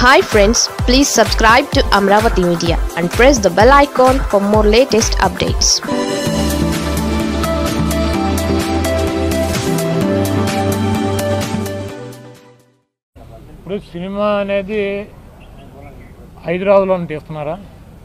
hi friends please subscribe to Amaravati media and press the bell icon for more latest updates ఇప్పుడు cinema అనేది హైదరాబాద్లోనే తీస్తున్నారా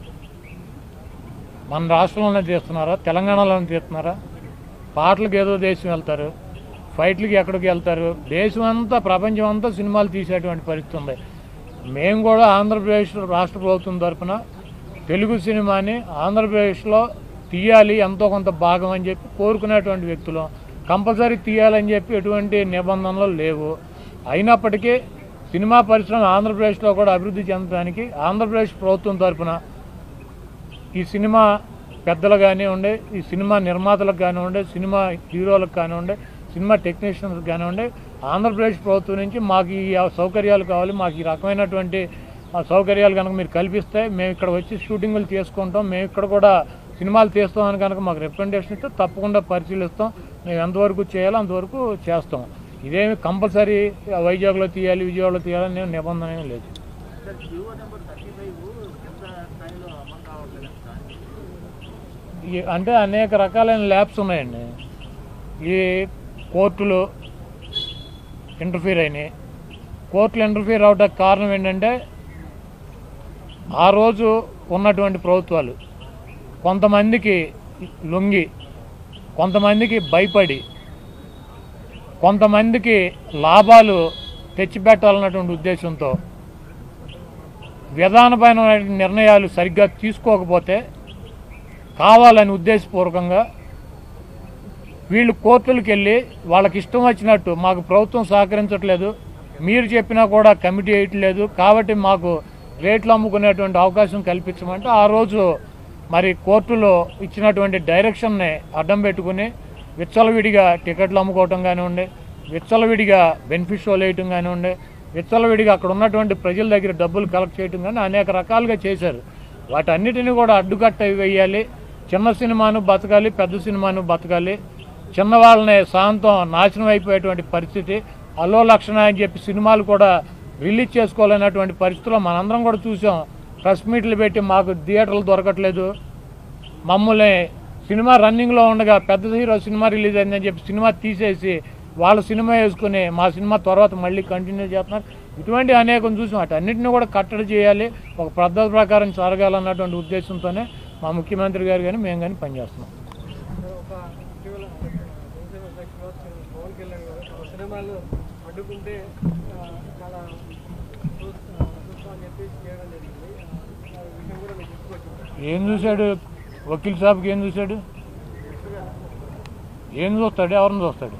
మన రాష్ట్రంలోనే తీస్తున్నారా తెలంగాణలోనే తీస్తున్నారా పాటలకు ఏదో దేశం వెళ్తారు ఫైట్లకి ఎక్కడికి వెళ్తారు దేశం అంతా ప్రపంచం అంతా సినిమాలు తీసేటువంటి పరిస్థితి ఉంది మేము కూడా ఆంధ్రప్రదేశ్ రాష్ట్ర ప్రభుత్వం తరఫున తెలుగు సినిమాని ఆంధ్రప్రదేశ్లో తీయాలి ఎంతో కొంత భాగం అని చెప్పి కోరుకునేటువంటి వ్యక్తులు కంపల్సరీ తీయాలని చెప్పి ఎటువంటి నిబంధనలు లేవు అయినప్పటికీ సినిమా పరిశ్రమ ఆంధ్రప్రదేశ్లో కూడా అభివృద్ధి చెందడానికి ఆంధ్రప్రదేశ్ ప్రభుత్వం తరఫున ఈ సినిమా పెద్దలు కానివ్వండి ఈ సినిమా నిర్మాతలకు కానివ్వండి సినిమా హీరోలకు కానివ్వండి సినిమా టెక్నీషియన్స్ కానివ్వండి ఆంధ్రప్రదేశ్ ప్రభుత్వం నుంచి మాకు ఈ సౌకర్యాలు కావాలి మాకు ఈ రకమైనటువంటి ఆ సౌకర్యాలు కనుక మీరు కల్పిస్తే మేము ఇక్కడ వచ్చి షూటింగులు చేసుకుంటాం మేము ఇక్కడ కూడా సినిమాలు తీస్తామని కనుక మాకు రిప్రజెంటేషన్ ఇస్తే తప్పకుండా పరిశీలిస్తాం మేము ఎంతవరకు చేయాలో అంతవరకు చేస్తాం ఇదేమి కంపల్సరీ వైజాగ్లో తీయాలి విజయవాడలో తీయాలని నిబంధన ఏమీ లేదు ఈ అంటే అనేక రకాలైన ల్యాబ్స్ ఉన్నాయండి ఈ కోర్టులు ఇంటర్ఫీర్ అయినాయి కోర్టులు ఇంటర్ఫీర్ అవడానికి కారణం ఏంటంటే ఆ రోజు ఉన్నటువంటి ప్రభుత్వాలు కొంతమందికి లొంగి కొంతమందికి భయపడి కొంతమందికి లాభాలు తెచ్చిపెట్టాలన్నటువంటి ఉద్దేశంతో విధానపైన నిర్ణయాలు సరిగ్గా తీసుకోకపోతే కావాలని ఉద్దేశపూర్వకంగా వీళ్ళు కోర్టులకు వెళ్ళి వాళ్ళకి ఇష్టం వచ్చినట్టు మాకు ప్రభుత్వం సహకరించట్లేదు మీరు చెప్పినా కూడా కమిటీ వేయట్లేదు కాబట్టి మాకు రేట్లు అమ్ముకునేటువంటి అవకాశం కల్పించమంటే ఆ రోజు మరి కోర్టులో ఇచ్చినటువంటి డైరెక్షన్ని అడ్డం పెట్టుకుని విచ్చలవిడిగా టికెట్లు అమ్ముకోవటం కానివ్వండి విచ్చలవిడిగా బెనిఫిట్ షోలు వేయటం కానివ్వండి విచ్చలవిడిగా అక్కడ ఉన్నటువంటి ప్రజల దగ్గర డబ్బులు కలెక్ట్ చేయటం కానీ అనేక రకాలుగా చేశారు వాటన్నిటిని కూడా అడ్డుకట్ట వేయాలి చిన్న సినిమాను బతకాలి పెద్ద సినిమాను బతకాలి చిన్నవాళ్ళని సాంతం నాశనం అయిపోయేటువంటి పరిస్థితి అల్లో లక్షణ అని చెప్పి సినిమాలు కూడా రిలీజ్ చేసుకోవాలనేటువంటి పరిస్థితిలో మనందరం కూడా చూసాం ప్రెస్ మీట్లు పెట్టి మాకు థియేటర్లు దొరకట్లేదు మమ్మల్ని సినిమా రన్నింగ్లో ఉండగా పెద్ద హీరో సినిమా రిలీజ్ అయిందని చెప్పి సినిమా తీసేసి వాళ్ళ సినిమా వేసుకుని మా సినిమా తర్వాత మళ్ళీ కంటిన్యూ చేస్తున్నారు ఇటువంటి అనేకం చూసాం అన్నింటినీ కూడా కట్టడి చేయాలి ఒక పద్ధతి ప్రకారం జరగాలన్నటువంటి ఉద్దేశంతోనే మా ముఖ్యమంత్రి గారు కానీ మేము కానీ పనిచేస్తున్నాం ఒక ఇటీవల జనసేన అధ్యక్షుడు పవన్ కళ్యాణ్ గారు తమ సినిమాలు అడ్డుకుంటే ఆ, చాలా చూ- ఆ, చూస్తామని చెప్పి చేయడం జరిగింది ఆ, ఆ విషయం కూడా మీకు గుర్తుకొచ్చింది ఏం చూశాడు వకీల్ సాబ్కి ఏం చూశాడు ఏం చూస్తాడు ఎవరిని చూస్తాడు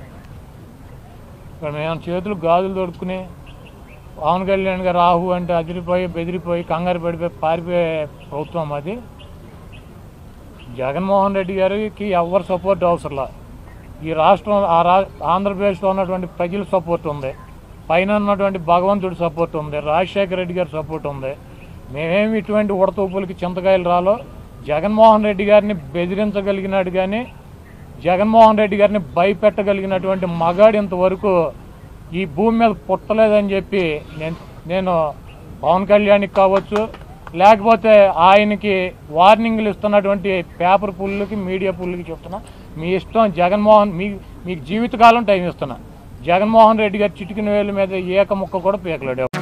ఇక్కడ మేము చేతులు గాజులు తొడుక్కుని పవన్ కళ్యాణ్ గారు రాహు అంటే అదిరిపోయి బెదిరిపోయి కంగారు పడిపోయి పారిపోయే ప్రభుత్వం అది జగన్మోహన్ రెడ్డి గారికి ఎవరు సపోర్ట్ అవసరంలా ఈ రాష్ట్రం ఆ రా ఆంధ్రప్రదేశ్లో ఉన్నటువంటి ప్రజల సపోర్ట్ ఉంది పైన ఉన్నటువంటి భగవంతుడి సపోర్ట్ ఉంది రాజశేఖర రెడ్డి గారి సపోర్ట్ ఉంది మేమేమి ఇటువంటి ఉడతూపులకి చింతకాయలు రాలో జగన్మోహన్ రెడ్డి గారిని బెదిరించగలిగినాడు కానీ జగన్మోహన్ రెడ్డి గారిని భయపెట్టగలిగినటువంటి మగాడు ఇంతవరకు ఈ భూమి మీద పుట్టలేదని చెప్పి నేను నేను పవన్ కళ్యాణ్కి కావచ్చు లేకపోతే ఆయనకి వార్నింగ్లు ఇస్తున్నటువంటి పేపర్ పుల్లుకి మీడియా పుల్లుకి చెప్తున్నా మీ ఇష్టం జగన్మోహన్ మీ మీకు జీవితకాలం టైం ఇస్తున్నా జగన్మోహన్ రెడ్డి గారి చిటికిన వేలు మీద ఏక ముక్క కూడా పీకలేడు